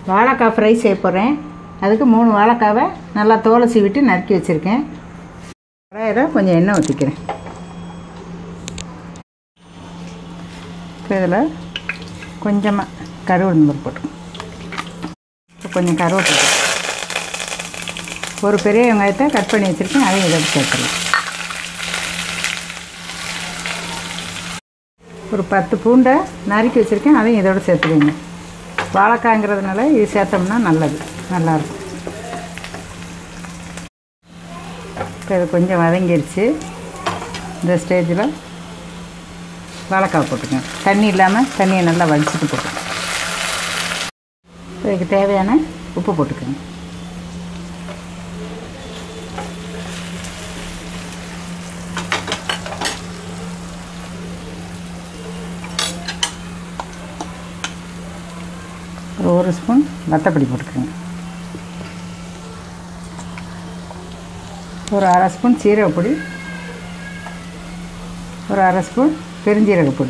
வாழைக்காய் ஃப்ரை செய்ய போகிறேன் அதுக்கு மூணு வாழைக்காவை நல்லா தோலை சீவிட்டு நறுக்கி வச்சுருக்கேன் கடாயில் கொஞ்சம் எண்ணெய் ஊற்றிக்கிறேன் இதில் கொஞ்சமாக கருவேப்பிலை போட்டு இப்போ கொஞ்சம் கருவேப்பிலை ஒரு பெரிய வெங்காயத்தை கட் பண்ணி வச்சுருக்கேன் அதையும் இதோட சேர்த்துக்கலாம் ஒரு பத்து பூண்டை நறுக்கி வச்சுருக்கேன் அதையும் இதோட சேர்த்துக்கோங்க வாழைக்காய்ங்கிறதுனால இது சேர்த்தோம்னா நல்லது நல்லாயிருக்கும் இப்போ இது கொஞ்சம் வதங்கிருச்சு இந்த ஸ்டேஜில் வாழைக்காய் போட்டுக்கோங்க தண்ணி இல்லாமல் தண்ணியை நல்லா வடிச்சிட்டு போட்டுக்கோங்க இப்போ இதுக்கு தேவையான உப்பு போட்டுக்கோங்க ஒரு ஒரு ஸ்பூன் வத்தப்பொடி போட்டுக்கோங்க ஒரு அரை ஸ்பூன் சீரகப்பொடி ஒரு அரை ஸ்பூன் பெருஞ்சீரகப்பொடி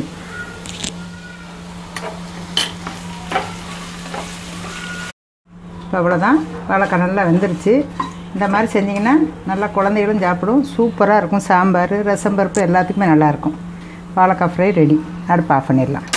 இப்போ அவ்வளோதான் வாழைக்காய் நல்லா வெந்துருச்சு இந்த மாதிரி செஞ்சிங்கன்னா நல்லா குழந்தைகளும் சாப்பிடும் சூப்பராக இருக்கும் சாம்பார் ரசம் பருப்பு எல்லாத்துக்குமே நல்லாயிருக்கும் வாழைக்காய் ஃப்ரை ரெடி அடுப்பு ஆஃப் பண்ணிடலாம்